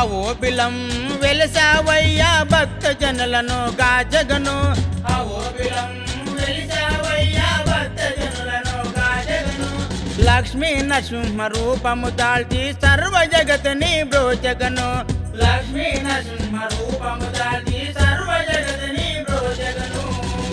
ఓపిలం వెలసావయ్యా భక్త జనులను గాజగను ఆ ఓపిలం వెలసావయ్యా భక్త జనులను గాజగను లక్ష్మీ నరసింహ రూపము దాల్చి సర్వ జగతిని బ్రోజగను లక్ష్మీ నరసింహ రూపము దాల్చి సర్వ జగతిని బ్రోజగను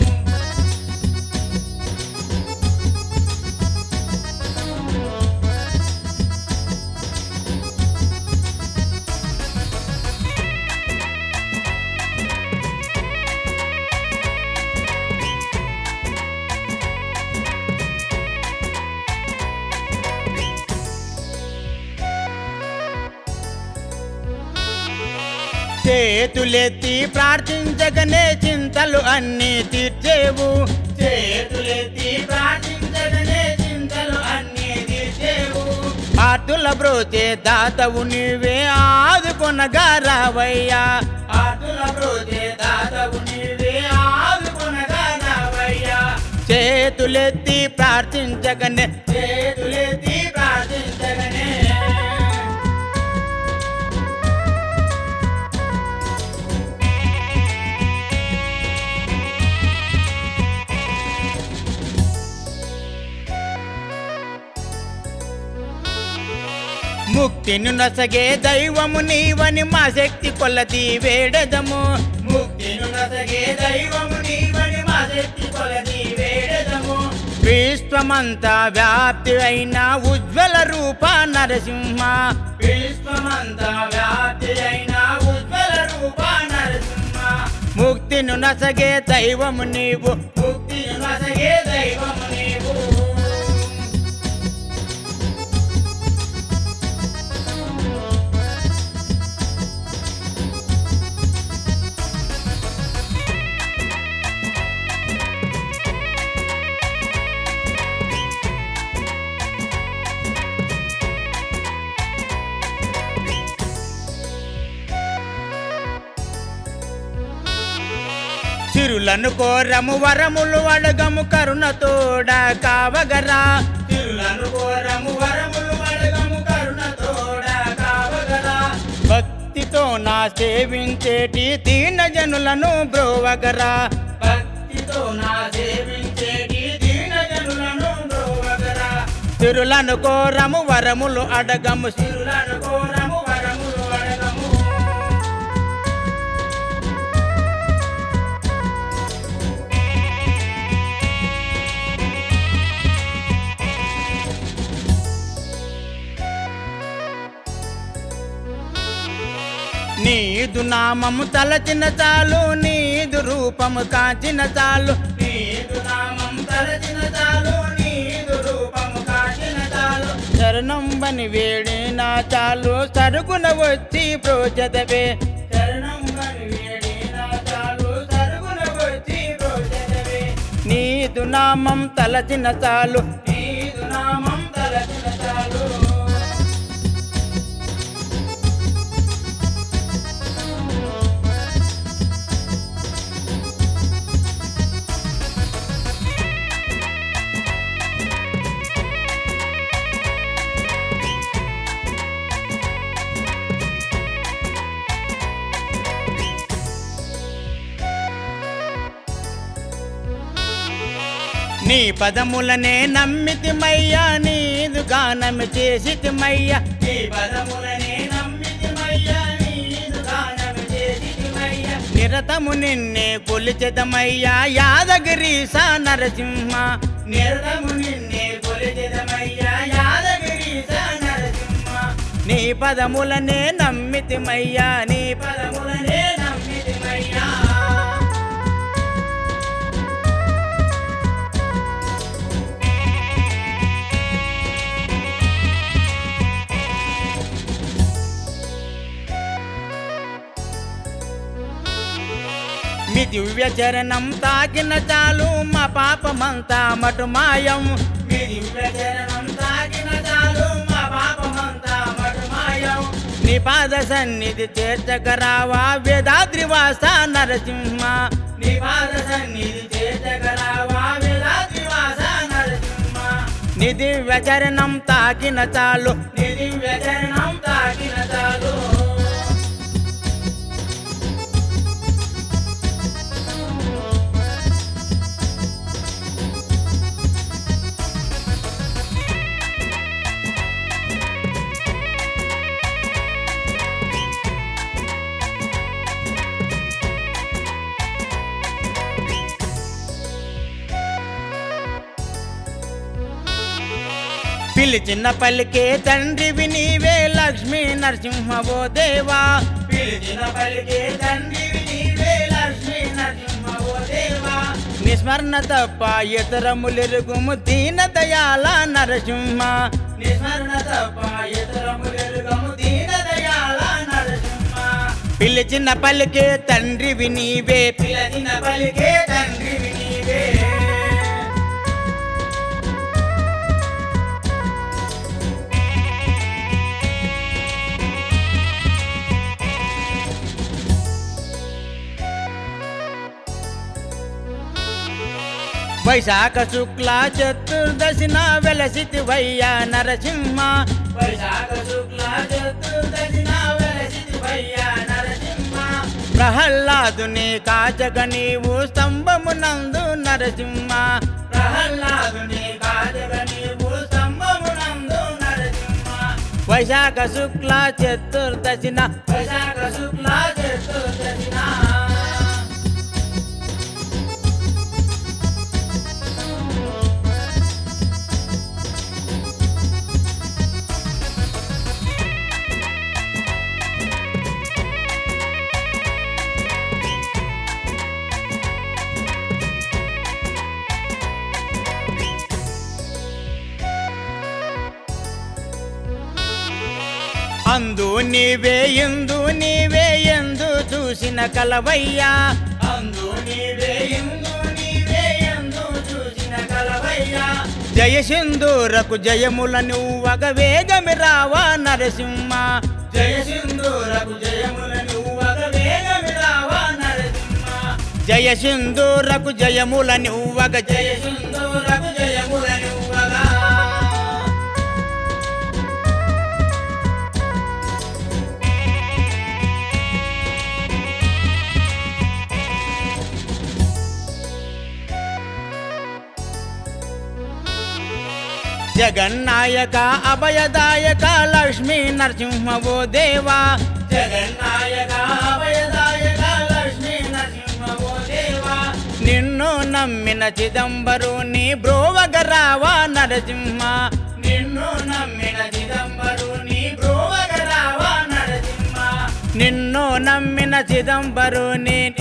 చేతులెత్తి ప్రార్థించగనే చింతలు అన్ని తీర్చేవు చేతులెత్తి ప్రార్థించగనే చింతలు అన్ని తీర్చేవు ఆతుల బ్రోచే దాతవు నీవే ఆదుకొనగా రావయ్యా ఆతుల బ్రోచే దాతవు నీవే ఆదుకొనగా రావయ్యా చేతులెత్తి ప్రార్థించగనే చేతులెత్తి ప్రార్థించగనే ముక్తిని నసగే దైవము నీవని మా శక్తి కొలది వేడదము ముక్తిని నసగే దైవము నీవని మా శక్తి కొలది వేడదము విశ్వమంతా వ్యాప్తి అయిన ఉజ్వల రూప నరసింహ విశ్వమంతా వ్యాప్తి అయిన ఉజ్వల రూప నరసింహ ముక్తిని నసగే దైవము నీవు ముక్తిని నసగే దైవము నీవు సిరులను కోరము వరములు అడగము కరుణతోడ కావగరా సిరులను కోరము వరములు అడగము కరుణతోడ కావగరా భక్తితో నా సేవించేటి దీన జనులను బ్రోవగరా భక్తితో నా సేవించేటి దీన జనులను బ్రోవగరా సిరులను కోరము వరములు అడగము సిరులను కోరము వరములు అడగము నీదు నామము తలచిన చాలు నీదు రూపము కాచిన చాలు నీదు నామము తలచిన చాలు నీదు రూపము కాచిన చాలు శరణం బని వేడిన చాలు సరుగున వచ్చి ప్రోచదవే శరణం బని వేడిన చాలు సరుగున వచ్చి ప్రోచదవే నీదు నామం తలచిన చాలు నీదు నామం తలచిన చాలు నీ పదములనే నమ్మితిమయ్యా నీదు గానము చేసితిమయ్యా నీ పదములనే నమ్మితిమయ్యా నీదు గానము చేసితిమయ్యా నిరతము నిన్నే కొలిచెదమయ్యా యాదగిరి సా నరసింహ నిరతము నిన్నే కొలిచెదమయ్యా యాదగిరి సా నరసింహ నీ పదములనే నమ్మితిమయ్యా నీ పదములనే నమ్మితిమయ్యా మీ దివ్య చరణం తాకిన చాలు మా పాపమంతా మటు మాయం మీ దివ్య చరణం తాకిన చాలు మా పాపమంతా మటు మాయం నీ పాద సన్నిధి చేర్చగరావా వేదాద్రివాస నరసింహ నీ పాద సన్నిధి చేర్చగరావా వేదాద్రివాస నరసింహ నీ దివ్య చరణం తాకిన చాలు నీ దివ్య చరణం తాకిన చాలు పిలిచిన పలికే తండ్రివి నీవే లక్ష్మీ నరసింహవో దేవా పిలిచిన పలికే తండ్రివి నీవే లక్ష్మీ నరసింహవో దేవా నిస్మరణ తప్ప ఇతరములెరుగుము దీన దయాల నరసింహ నిస్మరణ తప్ప ఇతరములెరుగుము దీన దయాల నరసింహ పిలిచిన పలికే తండ్రివి నీవే పిలిచిన పలికే తండ్రివి నీవే వైశాఖ శుక్ల చతుర్దశిన వెలసితి వయ్యా నరసింహ వైశాఖ శుక్ల చతుర్దశిన వెలసితి వయ్యా నరసింహ ప్రహ్లాదుని కాచక నీవు స్తంభమునందు నరసింహ ప్రహ్లాదుని కాచక నీవు స్తంభమునందు నరసింహ వైశాఖ శుక్ల చతుర్దశిన వైశాఖ శుక్ల చతుర్దశిన అందు నీవే ఎందు నీవే ఎందు చూసిన కలవయ్యా అందు నీవే ఎందు నీవే ఎందు చూసిన కలవయ్యా జయ సింధూరకు జయముల నువ్వగ వేగమి రావా నరసింహ జయ సింధూరకు జయముల నువ్వగ వేగమి రావా నరసింహ జయ సింధూరకు జయముల నువ్వగ జయ సింధూరకు జయముల నువ్వగా జగన్నాయక అభయదాయక లక్ష్మీ నరసింహవో దేవా జగన్నాయక అభయదాయక లక్ష్మీ నరసింహవో దేవా నిన్ను నమ్మిన చిదంబరుని బ్రోవగరావా నరసింహ నిన్ను నమ్మిన చిదంబరుని బ్రోవగరావా నరసింహ నిన్ను నమ్మిన చిదంబరుని